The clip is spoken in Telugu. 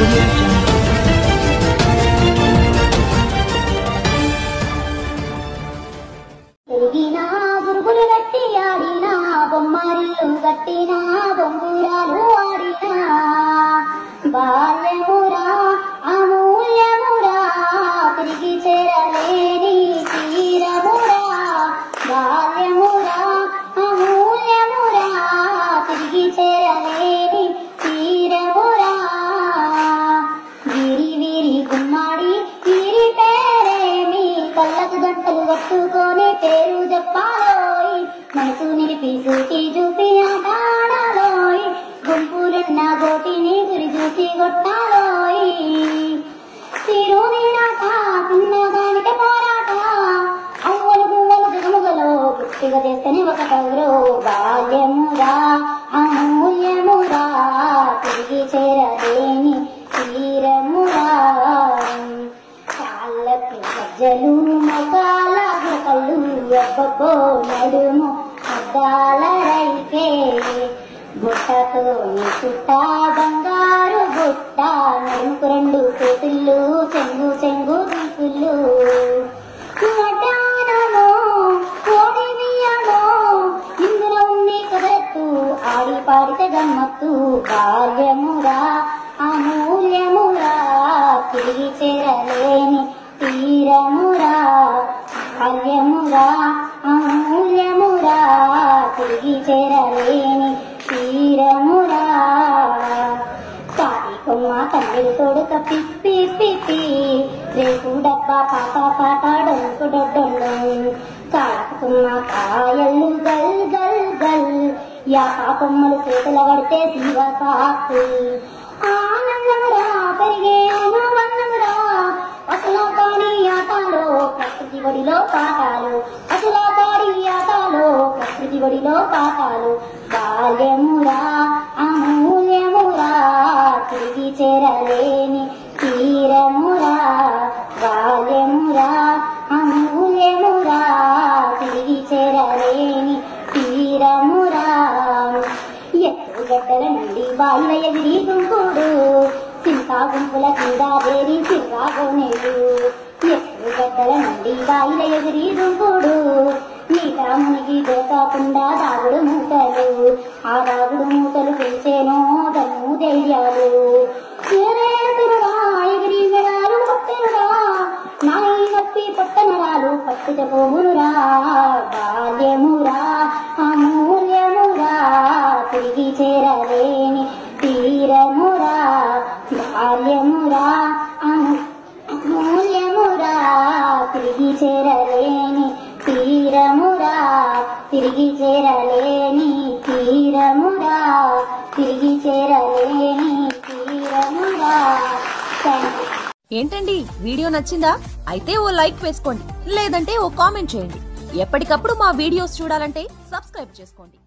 audio jungle. పెరిగినా గురుగులు గట్టి ఆడినా బొమ్మరిల్లు గట్టినా బొంగురాలు ఆడినా బాల్యమురా అమూల్యమురా తిరిగి చేరలేని తీరమురా బాల్యమురా అమూల్యమురా తిరిగి చేరలేని తీరమురా వీరి వీరి గుమ్మాడి వీరి పేరేమి కళ్ళకు గంటలు కట్టుకొని పేరు చెప్పాలోయ్ మనసు నిలిపి చూసి చూసి ఆడాలోయ్ గుంపులున్న గోటిని గురి చూసి కొట్టాలోయ్ తిరునీడాట చిన్నదానిక పోరాట అవ్వలు గువ్వలు దిగుముగలో పుట్టిగా చేస్తేనే ఒక కౌరు బాల్యమురా అమూల్యమురా తిరిగి చేరలేని తీరమురా కాళ్ళకి గజ్జలు మొగాల కళ్ళు ఎబ్బబ్బో నడుము అద్దాల రైకే బుట్టతో చుట్ట బంగారు బుట్ట నడుముకు రెండు చేతుళ్ళు చెంగు చెంగు దిక్కులు వడ్డానమో, కోడి బియ్యమో, ఇందులో ఉంది కదరత్తు ఆడి పాడితే గమ్మత్తు బాల్యమురా అమూల్యమురా తిరిగి చేరలేని తీరమురా బాల్యమురా అమూల్యమురా తిరిగి చేరలేని తీరమురా కాటి కొమ్మ కన్నెలు తోడుక పిప్పి పిప్పి రేపు డబ్బా పాప పాట డొంకు డొడ్డొండు కాడకు కొమ్మ కాయలు గల్ గల్ గల్ యా పాపమ్మలు చేతుల పడితే శివ సాకు ఆనందమురా పెరిగే ఆనందమురా అసలు కాని ఆటలో ప్రకృతి ఒడిలో పాఠాలు అసలు కాని ఆటలో ప్రకృతి ఒడిలో పాఠాలు బాల్యమురా అమూల్యమురా తిరిగి చేరలేని తీరమురా బాల్యమురా అమూల్యమురా తిరిగి చేరలేని తీరమురా ఎత్తుగడ్డల నుండి బాల ఎగిరి దుంకుడు చింతా గుంపుల కింద వేరి చిర్రాగోనేడు ఎత్తుగడ్డల నుండి బాల ఎగిరి దుంకుడు నీట మునిగి దోకాకుండా దాగుడు మూతలు ఆ దాగుడు మూతలు పిలిచేనో దమ్ము ధైర్యాలు చేరేతురురా ఎగిరి మెడాలు కొట్టెనురా నాయి నొప్పి పొట్టనరాలు పట్టుకపోమునురా బాల్యమురా అమూల్యమురా తిరిగి చేరలేని తీరమురా బాల్యమురా అము- అమూల్యమురా తిరిగి చేరలేని తీరమురా తిరిగి చేరలేని తీరమురా తిరిగి చేరలేని తీరమురా థ్యాంక్ యూ ఏంటండి వీడియో నచ్చిందా అయితే ఓ లైక్ వేసుకోండి లేదంటే ఓ కామెంట్ చేయండి ఎప్పటికప్పుడు మా వీడియోస్ చూడాలంటే సబ్స్క్రైబ్ చేసుకోండి